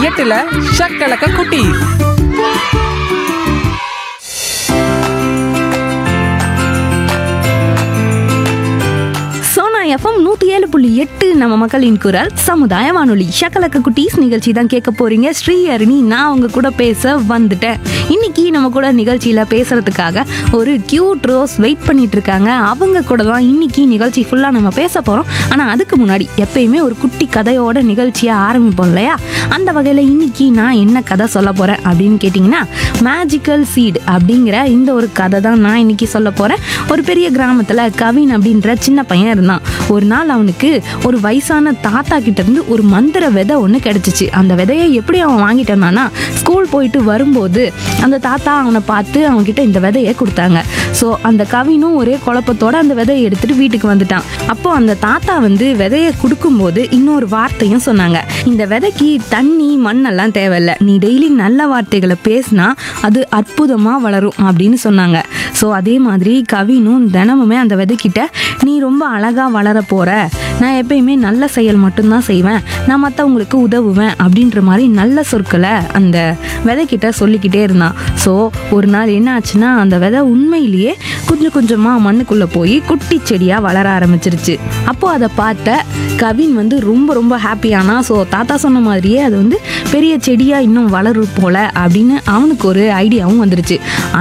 எட்டுல ஷக்கலக்க குட்டி சோனா எஃப்எம் நூற்றி ஏழு புள்ளி எட்டு நம்ம மக்களின் குரல் சமுதாய வானொலி ஷக்கலக்க குட்டீஸ் நிகழ்ச்சி தான் கேட்க போறீங்க ஸ்ரீ அருணி நான் உங்க கூட பேச வந்துட்டேன் இன்னைக்கு நம்ம கூட நிகழ்ச்சியில பேசுறதுக்காக ஒரு கியூட் ரோஸ் வெயிட் பண்ணிட்டு இருக்காங்க அவங்க கூட தான் இன்னைக்கு நிகழ்ச்சி ஃபுல்லா நம்ம பேச போறோம் ஆனா அதுக்கு முன்னாடி எப்பயுமே ஒரு குட்டி கதையோட நிகழ்ச்சியை ஆரம்பிப்போம் இல்லையா அந்த வகையில இன்னைக்கு நான் என்ன கதை சொல்ல போறேன் அப்படின்னு கேட்டிங்கன்னா மேஜிக்கல் சீட் அப்படிங்கிற இந்த ஒரு கதை தான் நான் இன்னைக்கு சொல்ல போறேன் ஒரு பெரிய கிராமத்துல கவின் அப்படின்ற சின்ன பையன் இருந்தான் ஒரு நாள் அவனுக்கு ஒரு வயசான தாத்தா கிட்ட இருந்து ஒரு மந்திர விதை ஒன்று கிடைச்சிச்சு அந்த விதையை எப்படி அவன் வாங்கிட்டு வந்தானா ஸ்கூல் போயிட்டு வரும்போது அந்த தாத்தா அவனை பார்த்து அவன்கிட்ட இந்த விதையை கொடுத்தாங்க ஸோ அந்த கவினும் ஒரே குழப்பத்தோட அந்த விதையை எடுத்துட்டு வீட்டுக்கு வந்துட்டான் அப்போ அந்த தாத்தா வந்து விதையை கொடுக்கும்போது இன்னொரு வார்த்தையும் சொன்னாங்க இந்த விதைக்கு தண்ணி மண்ணெல்லாம் தேவையில்ல நீ டெய்லி நல்ல வார்த்தைகளை பேசினா அது அற்புதமாக வளரும் அப்படின்னு சொன்னாங்க ஸோ அதே மாதிரி கவினும் தினமுமே அந்த விதைக்கிட்ட நீ ரொம்ப அழகாக வளர போற நான் எப்பயுமே நல்ல செயல் மட்டும்தான் செய்வேன் நான் மற்றவங்களுக்கு உதவுவேன் அப்படின்ற மாதிரி நல்ல சொற்களை அந்த விதைக்கிட்ட சொல்லிக்கிட்டே இருந்தான் ஸோ ஒரு நாள் என்ன ஆச்சுன்னா அந்த விதை உண்மையிலேயே கொஞ்சம் கொஞ்சமாக மண்ணுக்குள்ளே போய் குட்டி செடியாக வளர ஆரம்பிச்சிருச்சு அப்போ அதை பார்த்த கவின் வந்து ரொம்ப ரொம்ப ஹாப்பியானா ஸோ தாத்தா சொன்ன மாதிரியே அது வந்து பெரிய செடியாக இன்னும் வளரும் போல அப்படின்னு அவனுக்கு ஒரு ஐடியாவும் வந்துருச்சு